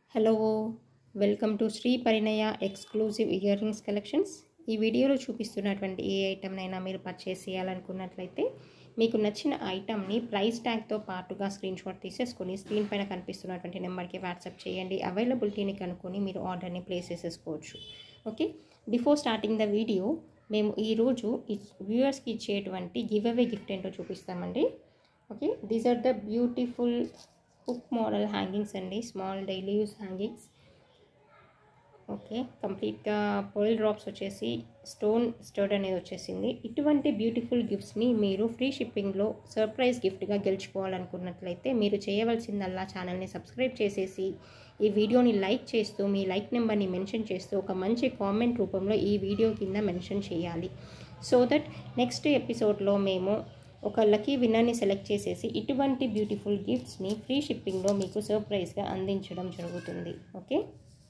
hello welcome to Sri Parinaya exclusive earrings collections ఈ వీడియోలో చూపిస్తున్నటువంటి ఏ ఐటమ్నైనా మీరు పర్చేస్ చేయాలనుకున్నట్లయితే మీకు నచ్చిన ఐటమ్ని ప్రైస్ ట్యాగ్తో పాటుగా స్క్రీన్ షాట్ తీసేసుకొని స్క్రీన్ పైన కనిపిస్తున్నటువంటి నెంబర్కి వాట్సాప్ చేయండి అవైలబిలిటీని కనుక్కొని మీరు ఆర్డర్ని ప్లేస్ చేసేసుకోవచ్చు okay before starting the video మేము ఈరోజు వ్యూవర్స్కి ఇచ్చేటువంటి గివ్ అవే గిఫ్ట్ ఏంటో చూపిస్తామండి okay these are the beautiful hook model hangings అండి small daily use hangings okay కంప్లీట్గా పొల్ డ్రాప్స్ వచ్చేసి స్టోన్ స్టర్డ్ అనేది వచ్చేసింది ఇటువంటి బ్యూటిఫుల్ గిఫ్ట్స్ని మీరు ఫ్రీ షిప్పింగ్లో సర్ప్రైజ్ గిఫ్ట్గా గెలుచుకోవాలనుకున్నట్లయితే మీరు చేయవలసిందల్లా ఛానల్ని సబ్స్క్రైబ్ చేసేసి ఈ వీడియోని లైక్ చేస్తూ మీ లైక్ నెంబర్ని మెన్షన్ చేస్తూ ఒక మంచి కామెంట్ రూపంలో ఈ వీడియో కింద మెన్షన్ చేయాలి సో దట్ నెక్స్ట్ ఎపిసోడ్లో మేము ఒక లక్కీ విన్నర్ని సెలెక్ట్ చేసేసి ఇటువంటి బ్యూటిఫుల్ గిఫ్ట్స్ని ఫ్రీ షిప్పింగ్లో మీకు సర్ప్రైజ్గా అందించడం జరుగుతుంది okay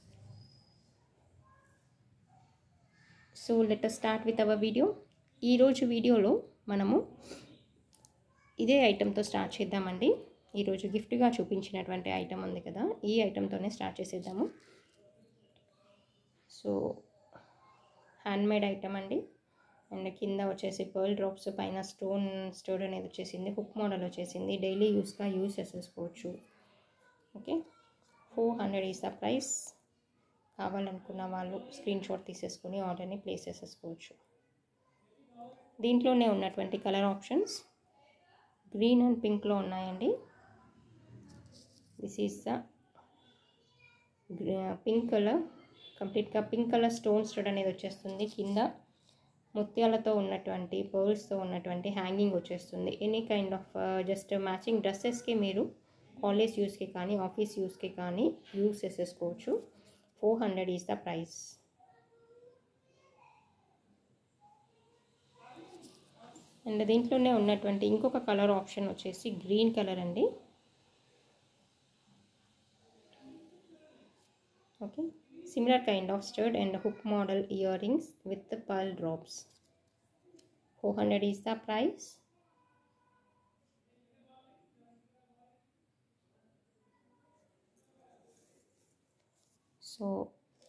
so let start with our video ఈరోజు వీడియోలో మనము ఇదే ఐటెంతో స్టార్ట్ చేద్దామండి ఈరోజు గిఫ్ట్గా చూపించినటువంటి ఐటెం ఉంది కదా ఈ ఐటెంతోనే స్టార్ట్ చేసేద్దాము సో హ్యాండ్మేడ్ ఐటెం అండి అండ్ కింద వచ్చేసి పర్ల్ డ్రాప్స్ పైన స్టోన్ స్టోన్ అనేది వచ్చేసింది హుక్ మోడల్ వచ్చేసింది డైలీ యూస్గా యూస్ చేసేసుకోవచ్చు okay four hundred is the price కావాలనుకున్న వాళ్ళు స్క్రీన్ షాట్ తీసేసుకొని ఆర్డర్ని ప్లేస్ చేసేసుకోవచ్చు దీంట్లోనే ఉన్నటువంటి కలర్ ఆప్షన్స్ గ్రీన్ అండ్ పింక్లో ఉన్నాయండి this is the pink colour కంప్లీట్గా పింక్ కలర్ స్టోన్ స్టడ్ అనేది వచ్చేస్తుంది కింద ముత్యాలతో ఉన్నటువంటి పర్ల్స్తో ఉన్నటువంటి హ్యాంగింగ్ వచ్చేస్తుంది any kind of just matching డ్రెస్సెస్కి మీరు కాలేజ్ యూస్కి కానీ ఆఫీస్ యూస్కి కానీ యూస్ చేసేసుకోవచ్చు four hundred is the price and దీంట్లోనే ఉన్నటువంటి ఇంకొక కలర్ ఆప్షన్ వచ్చేసి గ్రీన్ కలర్ అండి okay similar kind of stud and hook model earrings with the pearl drops 400 is the price so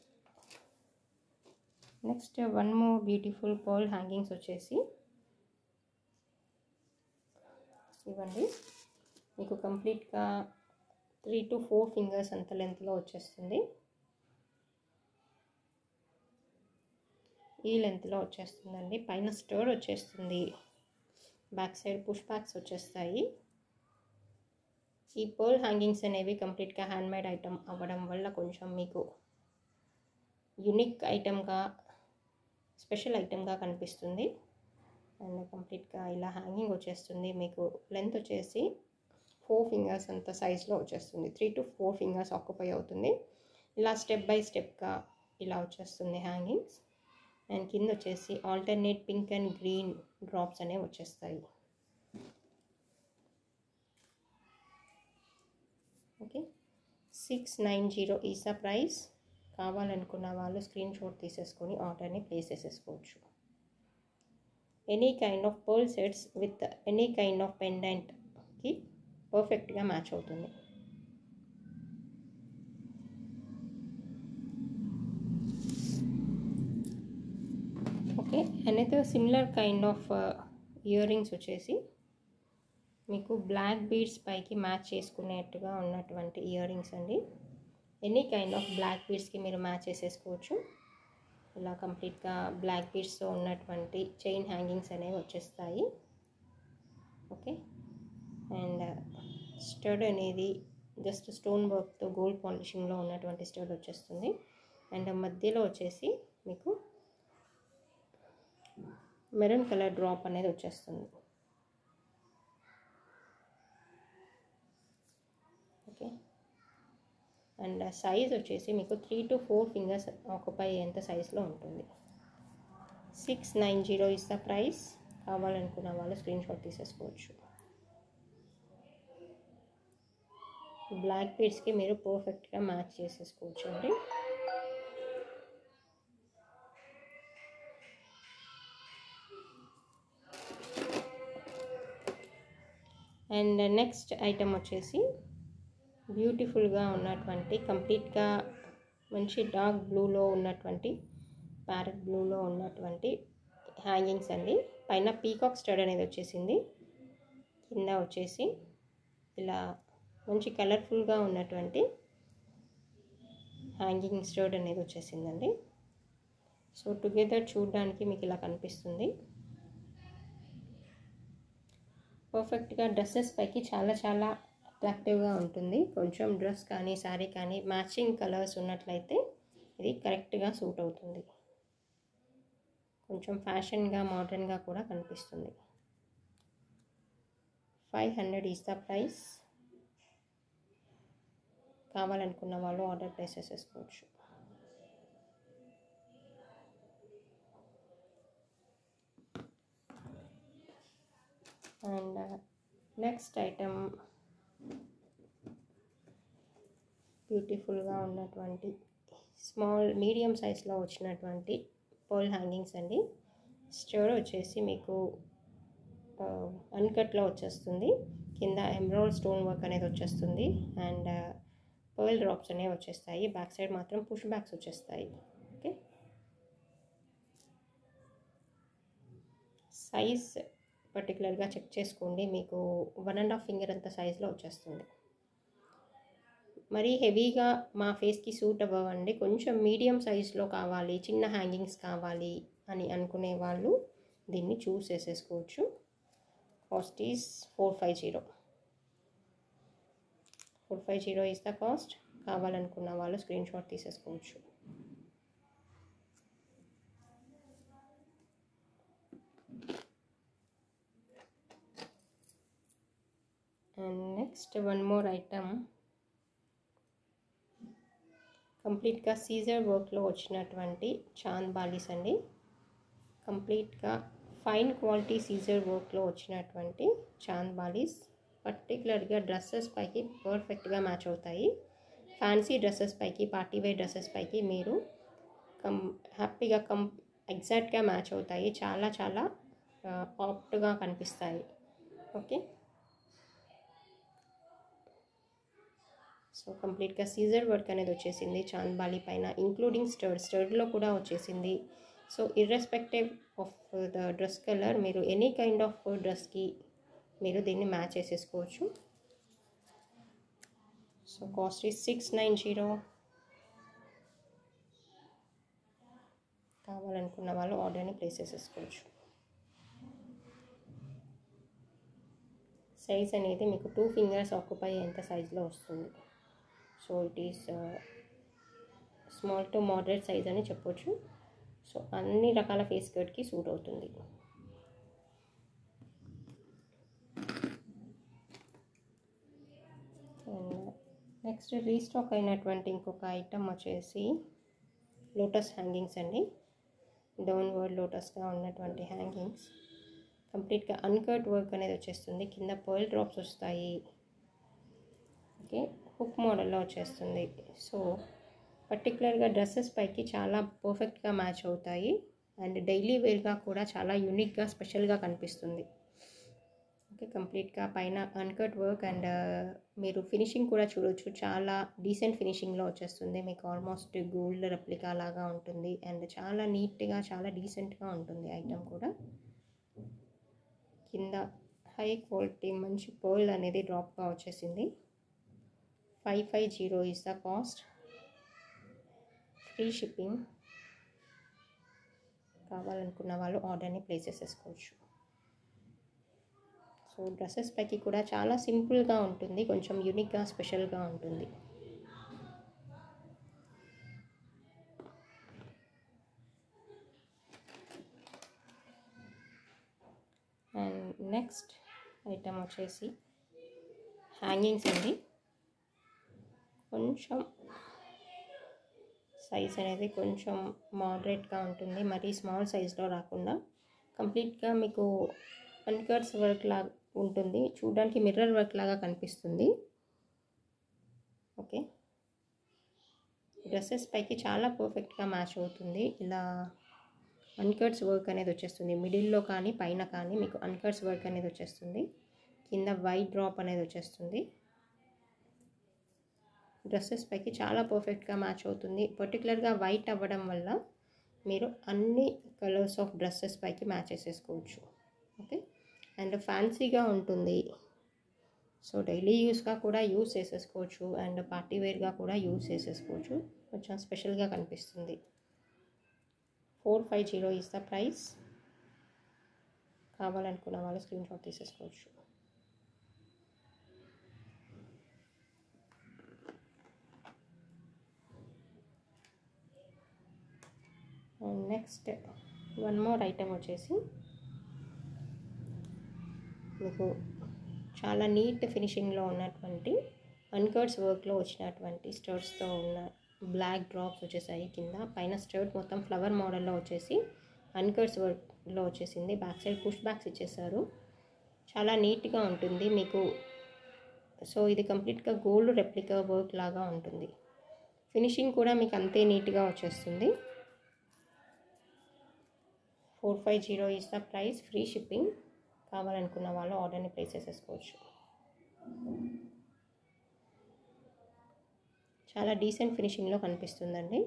next uh, one more beautiful pearl hangings వచ్చేసి ఇవ్వండి మీకు కంప్లీట్గా three to four fingers అంత లెంత్లో వచ్చేస్తుంది ఈ లెంత్లో వచ్చేస్తుందండి పైన స్టోర్ వచ్చేస్తుంది బ్యాక్ సైడ్ పుష్ బ్యాక్స్ వచ్చేస్తాయి ఈ పర్ల్ హ్యాంగింగ్స్ అనేవి కంప్లీట్గా హ్యాండ్మేడ్ ఐటమ్ అవ్వడం వల్ల కొంచెం మీకు యునిక్ ఐటమ్గా స్పెషల్ ఐటమ్గా కనిపిస్తుంది అండ్ కంప్లీట్గా ఇలా హ్యాంగింగ్ వచ్చేస్తుంది మీకు లెంత్ వచ్చేసి ఫోర్ ఫింగర్స్ అంత సైజ్లో వచ్చేస్తుంది three to four fingers occupy అవుతుంది ఇలా స్టెప్ బై స్టెప్గా ఇలా వచ్చేస్తుంది హ్యాంగింగ్స్ అండ్ కింద వచ్చేసి alternate pink and green drops అనేవి వచ్చేస్తాయి okay six nine zero is the price కావాలనుకున్న వాళ్ళు స్క్రీన్ షాట్ తీసేసుకొని ఆర్డర్ని ప్లేస్ చేసేసుకోవచ్చు any kind of pearl sets with any kind of పెండెంట్కి పర్ఫెక్ట్గా మ్యాచ్ అవుతుంది okay another similar kind of earrings వచ్చేసి మీకు బ్లాక్ బీడ్స్ పైకి మ్యాచ్ చేసుకునేట్టుగా ఉన్నటువంటి ఇయర్ రింగ్స్ అండి ఎనీ కైండ్ ఆఫ్ బ్లాక్ బీడ్స్కి మీరు మ్యాచ్ చేసేసుకోవచ్చు ఇలా కంప్లీట్గా బ్లాక్ బీడ్స్తో ఉన్నటువంటి చైన్ హ్యాంగింగ్స్ అనేవి వచ్చేస్తాయి ఓకే అండ్ స్టడ్ అనేది జస్ట్ స్టోన్ వర్క్తో గోల్డ్ పాలిషింగ్లో ఉన్నటువంటి స్టడ్ వచ్చేస్తుంది అండ్ మధ్యలో వచ్చేసి మీకు మెరూన్ కలర్ డ్రాప్ అనేది వచ్చేస్తుంది ఓకే అండ్ సైజ్ వచ్చేసి మీకు three to four fingers occupy ఎంత సైజ్లో ఉంటుంది six nine zero is the price కావాలనుకున్న వాళ్ళు స్క్రీన్ షాట్ తీసేసుకోవచ్చు బ్లాక్ బీడ్స్కి మీరు పర్ఫెక్ట్గా మ్యాచ్ చేసేసుకోవచ్చు అండి అండ్ నెక్స్ట్ ఐటమ్ వచ్చేసి బ్యూటిఫుల్గా ఉన్నటువంటి కంప్లీట్గా మంచి డార్క్ బ్లూలో ఉన్నటువంటి ప్యారెట్ బ్లూలో ఉన్నటువంటి హ్యాంగింగ్స్ అండి పైన పీకాక్ స్టడ్ అనేది వచ్చేసింది కింద వచ్చేసి ఇలా మంచి కలర్ఫుల్గా ఉన్నటువంటి హ్యాంగింగ్ స్టర్డ్ అనేది వచ్చేసిందండి సో టుగెదర్ చూడడానికి మీకు ఇలా కనిపిస్తుంది పర్ఫెక్ట్గా డ్రెస్సెస్ పైకి చాలా చాలా అట్రాక్టివ్గా ఉంటుంది కొంచెం డ్రెస్ కానీ శారీ కానీ మ్యాచింగ్ కలర్స్ ఉన్నట్లయితే ఇది కరెక్ట్గా సూట్ అవుతుంది కొంచెం ఫ్యాషన్గా మోడర్న్గా కూడా కనిపిస్తుంది five hundred is the price కావాలనుకున్న వాళ్ళు ఆర్డర్ ప్లేస్ చేసేసుకోవచ్చు అండ్ నెక్స్ట్ ఐటమ్ బ్యూటిఫుల్గా ఉన్నటువంటి స్మాల్ మీడియం సైజ్లో వచ్చినటువంటి పోల్ హ్యాంగింగ్స్ అండి స్టోర్ వచ్చేసి మీకు అన్కట్లో వచ్చేస్తుంది కింద ఎమ్రాల్డ్ స్టోన్ వర్క్ అనేది వచ్చేస్తుంది అండ్ పర్ల్ డ్రాప్స్ అనేవి వచ్చేస్తాయి బ్యాక్ సైడ్ మాత్రం పుష్ బ్యాక్స్ వచ్చేస్తాయి ఓకే సైజ్ పర్టికులర్గా చెక్ చేసుకోండి మీకు వన్ అండ్ హాఫ్ ఫింగర్ అంత సైజులో వచ్చేస్తుంది మరీ హెవీగా మా ఫేస్కి సూట్ అవ్వండి కొంచెం మీడియం సైజులో కావాలి చిన్న హ్యాంగింగ్స్ కావాలి అని అనుకునే వాళ్ళు దీన్ని చూస్ చేసేసుకోవచ్చు cost is four five zero four five zero is the cost కావాలనుకున్న వాళ్ళు స్క్రీన్ షాట్ తీసేసుకోవచ్చు and next one more item కంప్లీట్గా సీజర్ వర్క్లో వచ్చినటువంటి చాంద్ బాలీస్ అండి కంప్లీట్గా ఫైన్ క్వాలిటీ సీజర్ వర్క్లో వచ్చినటువంటి చాంద్ బాలీస్ పర్టికులర్గా డ్రెస్సెస్ పైకి పర్ఫెక్ట్గా మ్యాచ్ అవుతాయి ఫ్యాన్సీ డ్రెస్సెస్ పైకి పార్టీ వేర్ డ్రెస్సెస్ పైకి మీరు కం హ్యాపీగా కం ఎగ్జాక్ట్గా మ్యాచ్ అవుతాయి చాలా చాలా ఆప్ట్గా కనిపిస్తాయి ఓకే సో కంప్లీట్గా సీజర్ వర్క్ అనేది వచ్చేసింది చాంద్బాలి పైన ఇంక్లూడింగ్ స్టర్డ్ స్టర్డ్లో కూడా వచ్చేసింది so irrespective of the dress colour మీరు ఎనీ కైండ్ ఆఫ్ డ్రెస్కి మీరు దీన్ని మ్యాచ్ చేసేసుకోవచ్చు so cost is six nine zero కావాలనుకున్న వాళ్ళు ఆర్డర్ని ప్లేస్ చేసేసుకోవచ్చు సైజ్ అనేది మీకు టూ ఫింగర్స్ ఆక్యుపై ఎంత సైజులో వస్తుంది so it is small to moderate size అని చెప్పొచ్చు సో అన్ని రకాల ఫేస్ కట్కి సూట్ అవుతుంది నెక్స్ట్ రీస్టాక్ అయినటువంటి ఇంకొక ఐటమ్ వచ్చేసి లోటస్ హ్యాంగింగ్స్ అండి డౌన్ వర్డ్ లోటస్గా ఉన్నటువంటి హ్యాంగింగ్స్ కంప్లీట్గా అన్కట్ వర్క్ అనేది వచ్చేస్తుంది కింద పర్ల్ డ్రాప్స్ వస్తాయి ఓకే హుక్ మోడల్లో వచ్చేస్తుంది సో పర్టికులర్గా డ్రెస్సెస్ పైకి చాలా పర్ఫెక్ట్గా మ్యాచ్ అవుతాయి అండ్ డైలీ వేర్గా కూడా చాలా యూనిక్గా స్పెషల్గా కనిపిస్తుంది ఓకే కంప్లీట్గా పైన అన్కట్ వర్క్ అండ్ మీరు ఫినిషింగ్ కూడా చూడొచ్చు చాలా డీసెంట్ ఫినిషింగ్లో వచ్చేస్తుంది మీకు ఆల్మోస్ట్ గోల్డ్ రెప్లికా లాగా ఉంటుంది అండ్ చాలా నీట్గా చాలా డీసెంట్గా ఉంటుంది ఐటమ్ కూడా కింద హై క్వాలిటీ మంచి పర్ల్ అనేది డ్రాప్గా వచ్చేసింది five five zero is the cost free shipping కావాలనుకున్న వాళ్ళు ఆర్డర్ని ప్లేస్ చేసేసుకోవచ్చు సో డ్రెస్సెస్ పైకి కూడా చాలా సింపుల్గా ఉంటుంది కొంచెం యూనిక్గా స్పెషల్గా ఉంటుంది అండ్ నెక్స్ట్ ఐటమ్ వచ్చేసి హ్యాంగింగ్స్ అండి కొంచెం సైజ్ అనేది కొంచెం మోడరేట్గా ఉంటుంది మరీ స్మాల్ సైజ్లో రాకుండా కంప్లీట్గా మీకు అన్కట్స్ వర్క్ లాగా ఉంటుంది చూడడానికి మిర్రర్ వర్క్ లాగా కనిపిస్తుంది ఓకే డ్రెస్సెస్ పైకి చాలా పర్ఫెక్ట్గా మ్యాచ్ అవుతుంది ఇలా అన్కట్స్ వర్క్ అనేది వచ్చేస్తుంది మిడిల్లో కానీ పైన కానీ మీకు అన్కట్స్ వర్క్ అనేది వచ్చేస్తుంది కింద వైట్ డ్రాప్ అనేది వచ్చేస్తుంది డ్రెస్సెస్ పైకి చాలా పర్ఫెక్ట్గా మ్యాచ్ అవుతుంది పర్టికులర్గా వైట్ అవ్వడం వల్ల మీరు అన్ని కలర్స్ ఆఫ్ డ్రెస్సెస్ పైకి మ్యాచ్ చేసేసుకోవచ్చు ఓకే అండ్ ఫ్యాన్సీగా ఉంటుంది సో డైలీ యూస్గా కూడా యూస్ చేసేసుకోవచ్చు అండ్ పార్టీ వేర్గా కూడా యూస్ చేసేసుకోవచ్చు కొంచెం స్పెషల్గా కనిపిస్తుంది four five zero is the price కావాలనుకున్న వాళ్ళు స్క్రీన్ షాట్ తీసేసుకోవచ్చు and next one more item వచ్చేసి మీకు చాలా నీట్ ఫినిషింగ్లో ఉన్నటువంటి అన్కర్డ్స్ వర్క్లో వచ్చినటువంటి స్టర్ట్స్తో ఉన్న బ్లాక్ డ్రాప్స్ వచ్చేసాయి కింద పైన స్టర్ట్ మొత్తం ఫ్లవర్ మోడల్లో వచ్చేసి అన్కర్డ్స్ వర్క్లో వచ్చేసింది బ్యాక్ సైడ్ పుష్ బ్యాక్స్ ఇచ్చేసారు చాలా నీట్గా ఉంటుంది మీకు సో ఇది కంప్లీట్గా గోల్డ్ రెప్లికా వర్క్ లాగా ఉంటుంది ఫినిషింగ్ కూడా మీకు అంతే నీట్గా వచ్చేస్తుంది four five zero is the price free shipping కావాలనుకున్న వాళ్ళు ఆర్డర్ని ప్లేస్ చేసేసుకోవచ్చు చాలా డీసెంట్ ఫినిషింగ్లో కనిపిస్తుందండి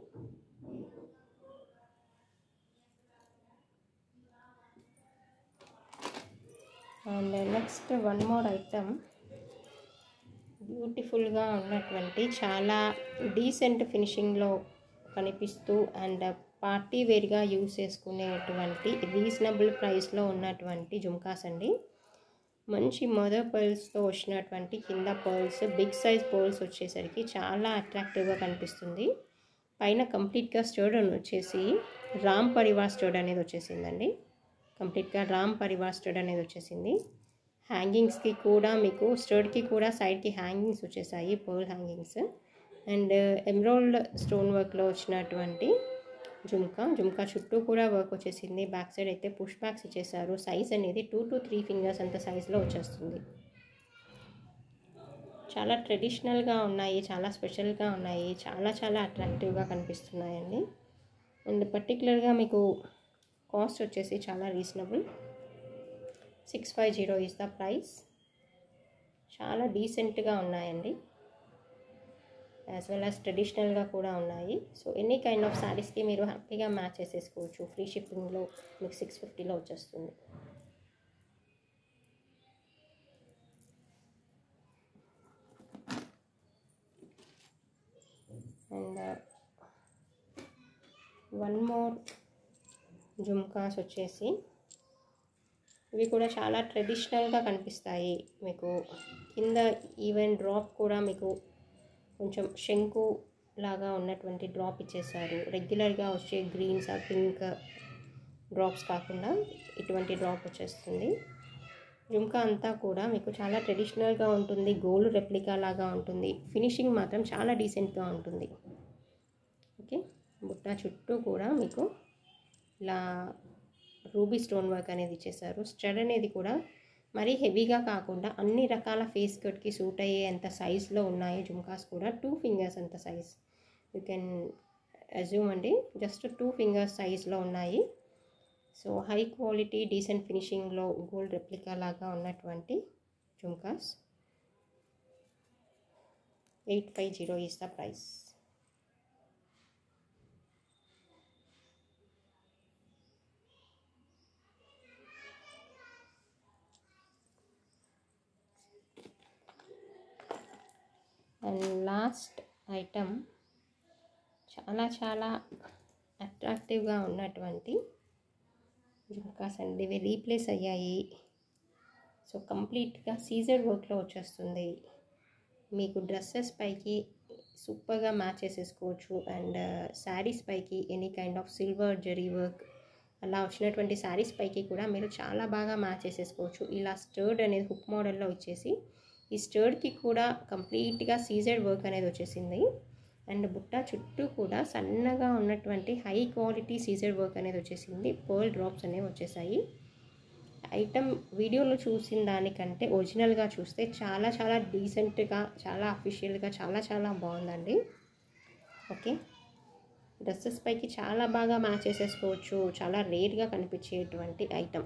and next one more item బ్యూటిఫుల్గా ఉన్నటువంటి చాలా డీసెంట్ ఫినిషింగ్లో కనిపిస్తూ అండ్ పార్టీ వేర్గా యూస్ చేసుకునేటువంటి రీజనబుల్ ప్రైస్లో ఉన్నటువంటి జుమ్కాస్ అండి మంచి మదర్ పర్ల్స్తో వచ్చినటువంటి కింద పర్ల్స్ బిగ్ సైజ్ పర్ల్స్ వచ్చేసరికి చాలా అట్రాక్టివ్గా కనిపిస్తుంది పైన కంప్లీట్గా స్టర్డ్ అని వచ్చేసి రామ్ పరివార్ స్టర్డ్ అనేది వచ్చేసిందండి కంప్లీట్గా రామ్ పరివార్ స్టర్డ్ అనేది వచ్చేసింది హ్యాంగింగ్స్కి కూడా మీకు స్టర్డ్కి కూడా సైడ్కి హ్యాంగింగ్స్ వచ్చేసాయి pearl hangings and emerald stone వర్క్లో వచ్చినటువంటి జుమ్కా జుమ్కా చుట్టూ కూడా వర్క్ వచ్చేసింది బ్యాక్ సైడ్ అయితే పుష్ బ్యాక్స్ ఇచ్చేసారు సైజ్ అనేది టూ టు త్రీ ఫింగర్స్ అంత సైజులో వచ్చేస్తుంది చాలా ట్రెడిషనల్గా ఉన్నాయి చాలా స్పెషల్గా ఉన్నాయి చాలా చాలా అట్రాక్టివ్గా కనిపిస్తున్నాయండి అండ్ పర్టికులర్గా మీకు కాస్ట్ వచ్చేసి చాలా reasonable six five zero is the price చాలా డీసెంట్గా ఉన్నాయండి యాజ్ వెల్ యాజ్ ట్రెడిషనల్గా కూడా ఉన్నాయి సో ఎనీ కైండ్ ఆఫ్ శారీస్కి మీరు హ్యాపీగా మ్యాచ్ చేసేసుకోవచ్చు ఫ్రీ షిప్పింగ్లో మీకు సిక్స్ ఫిఫ్టీలో వచ్చేస్తుంది అండ్ వన్ మోర్ జుమ్కాస్ వచ్చేసి ఇవి కూడా చాలా ట్రెడిషనల్గా కనిపిస్తాయి మీకు కింద ఈవెన్ డ్రాప్ కూడా మీకు కొంచెం శంకు లాగా ఉన్నటువంటి డ్రాప్ ఇచ్చేసారు రెగ్యులర్గా వచ్చే గ్రీన్స్ ఆ పింక్ డ్రాప్స్ కాకుండా ఇటువంటి డ్రాప్ వచ్చేస్తుంది జుమ్కా అంతా కూడా మీకు చాలా ట్రెడిషనల్గా ఉంటుంది గోల్డ్ రెప్లికా లాగా ఉంటుంది ఫినిషింగ్ మాత్రం చాలా డీసెంట్గా ఉంటుంది ఓకే బుట్ట చుట్టూ కూడా మీకు ఇలా రూబీ స్టోన్ వర్క్ అనేది ఇచ్చేసారు స్టడ్ అనేది కూడా మరీ హెవీగా కాకుండా అన్ని రకాల ఫేస్ కట్కి సూట్ అయ్యే అంత సైజ్లో ఉన్నాయి జుమ్కాస్ కూడా టూ ఫింగర్స్ అంత సైజ్ యూ కెన్ అజ్యూమ్ అండి జస్ట్ టూ ఫింగర్స్ సైజ్లో ఉన్నాయి సో హై క్వాలిటీ డీసెంట్ ఫినిషింగ్లో గోల్డ్ రెప్లికా లాగా ఉన్నటువంటి jhumkas eight five zero is the price and last item చాలా చాలా అట్రాక్టివ్గా ఉన్నటువంటి జుమ్కాస్ అండి ఇవి రీప్లేస్ అయ్యాయి సో కంప్లీట్గా సీజర్ వర్క్లో వచ్చేస్తుంది మీకు డ్రెస్సెస్ పైకి సూపర్గా మ్యాచ్ చేసేసుకోవచ్చు అండ్ శారీస్ పైకి any kind of silver zari work అలా వచ్చినటువంటి శారీస్ పైకి కూడా మీరు చాలా బాగా మ్యాచ్ చేసేసుకోవచ్చు ఇలా స్టర్డ్ అనేది హుక్ మోడల్లో ఇచ్చేసి ఈ స్టర్డ్కి కూడా కంప్లీట్గా సీజెడ్ వర్క్ అనేది వచ్చేసింది అండ్ బుట్ట చుట్టూ కూడా సన్నగా ఉన్నటువంటి హై క్వాలిటీ సీజెడ్ వర్క్ అనేది వచ్చేసింది పర్ల్ డ్రాప్స్ అనేవి వచ్చేసాయి ఐటమ్ వీడియోలో చూసిన దానికంటే ఒరిజినల్గా చూస్తే చాలా చాలా డీసెంట్గా చాలా అఫీషియల్గా చాలా చాలా బాగుందండి ఓకే డ్రెస్సెస్ పైకి చాలా బాగా మ్యాచ్ చేసేసుకోవచ్చు చాలా రేర్గా కనిపించేటువంటి item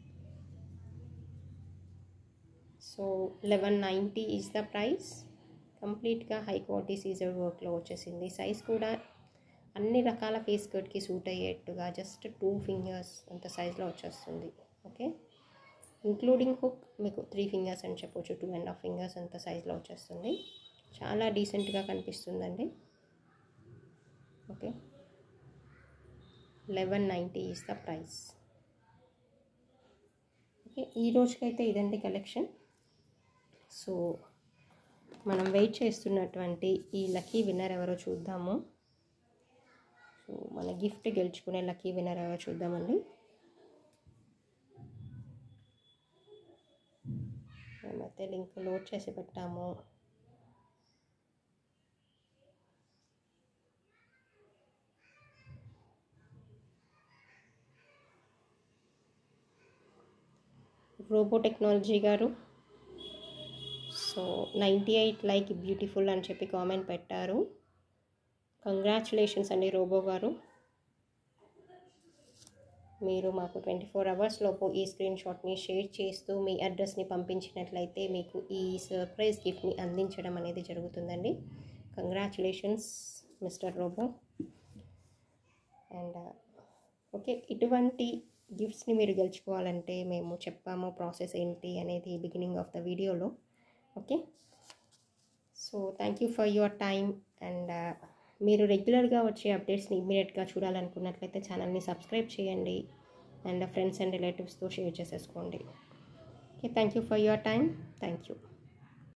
so eleven ninety is the price కంప్లీట్గా హై క్వాలిటీ సీజర్ వర్క్లో వచ్చేసింది సైజ్ కూడా అన్ని రకాల ఫేస్ కట్కి సూట్ అయ్యేట్టుగా జస్ట్ టూ ఫింగర్స్ అంత సైజ్లో వచ్చేస్తుంది ఓకే ఇంక్లూడింగ్ హుక్ మీకు త్రీ ఫింగర్స్ అని చెప్పొచ్చు టూ అండ్ హాఫ్ ఫింగర్స్ అంత సైజ్లో వచ్చేస్తుంది చాలా డీసెంట్గా కనిపిస్తుందండి okay eleven ninety is the price okay ఈ రోజుకైతే ఇదండి కలెక్షన్ సో మనం వెయిట్ చేస్తున్నటువంటి ఈ లక్కీ విన్నర్ ఎవరో చూద్దాము సో మన గిఫ్ట్ గెలుచుకునే లక్కీ విన్నర్ ఎవరో చూద్దామండి మేమైతే లింక్ లోడ్ చేసి పెట్టాము రోబో టెక్నాలజీ గారు so ninety eight like beautiful అని చెప్పి కామెంట్ పెట్టారు కంగ్రాచులేషన్స్ అండి రోబో గారు మీరు మాకు ట్వంటీ ఫోర్ అవర్స్ లోపు ఈ స్క్రీన్ షాట్ని షేర్ చేస్తూ మీ అడ్రస్ని పంపించినట్లయితే మీకు ఈ సర్ప్రైజ్ గిఫ్ట్ని అందించడం అనేది జరుగుతుందండి congratulations mister robo and okay ఇటువంటి గిఫ్ట్స్ని మీరు గెలుచుకోవాలంటే మేము చెప్పాము ప్రాసెస్ ఏంటి అనేది బిగినింగ్ ఆఫ్ ద వీడియోలో okay so thank you for your time and మీరు రెగ్యులర్గా వచ్చే అప్డేట్స్ని ఇమ్మీడియట్గా చూడాలనుకున్నట్లయితే ఛానల్ని సబ్స్క్రైబ్ చేయండి అండ్ ఫ్రెండ్స్ అండ్ రిలేటివ్స్తో షేర్ చేసేసుకోండి okay thank you for your time thank you